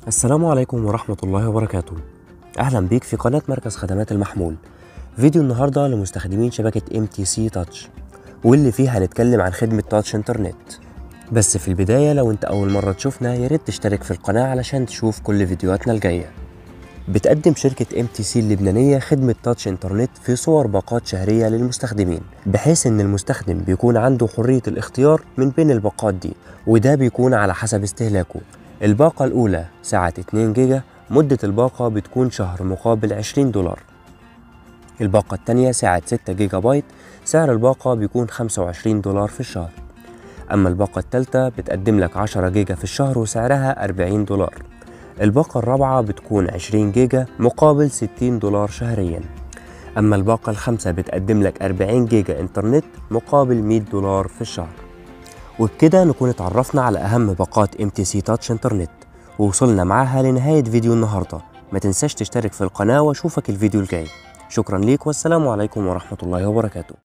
السلام عليكم ورحمة الله وبركاته أهلا بيك في قناة مركز خدمات المحمول فيديو النهاردة لمستخدمين شبكة MTC تاتش واللي فيه هنتكلم عن خدمة تاتش انترنت بس في البداية لو انت أول مرة تشوفنا ياريت تشترك في القناة علشان تشوف كل فيديوهاتنا الجاية بتقدم شركة MTC اللبنانية خدمة تاتش انترنت في صور باقات شهرية للمستخدمين بحيث ان المستخدم بيكون عنده حرية الاختيار من بين الباقات دي وده بيكون على حسب استهلاكه الباقة الأولى سعة 2 جيجا مدة الباقة بتكون شهر مقابل 20 دولار الباقة التانية سعة 6 جيجا بايت سعر الباقة بيكون 25 دولار في الشهر أما الباقة التالتة بتقدم لك 10 جيجا في الشهر وسعرها 40 دولار الباقة الرابعة بتكون 20 جيجا مقابل 60 دولار شهريا أما الباقة الخامسة بتقدم لك 40 جيجا إنترنت مقابل 100 دولار في الشهر وبكده نكون اتعرفنا على أهم باقات MTC تاتش انترنت ووصلنا معاها لنهاية فيديو النهاردة ما تنساش تشترك في القناة واشوفك الفيديو الجاي شكرا ليك والسلام عليكم ورحمة الله وبركاته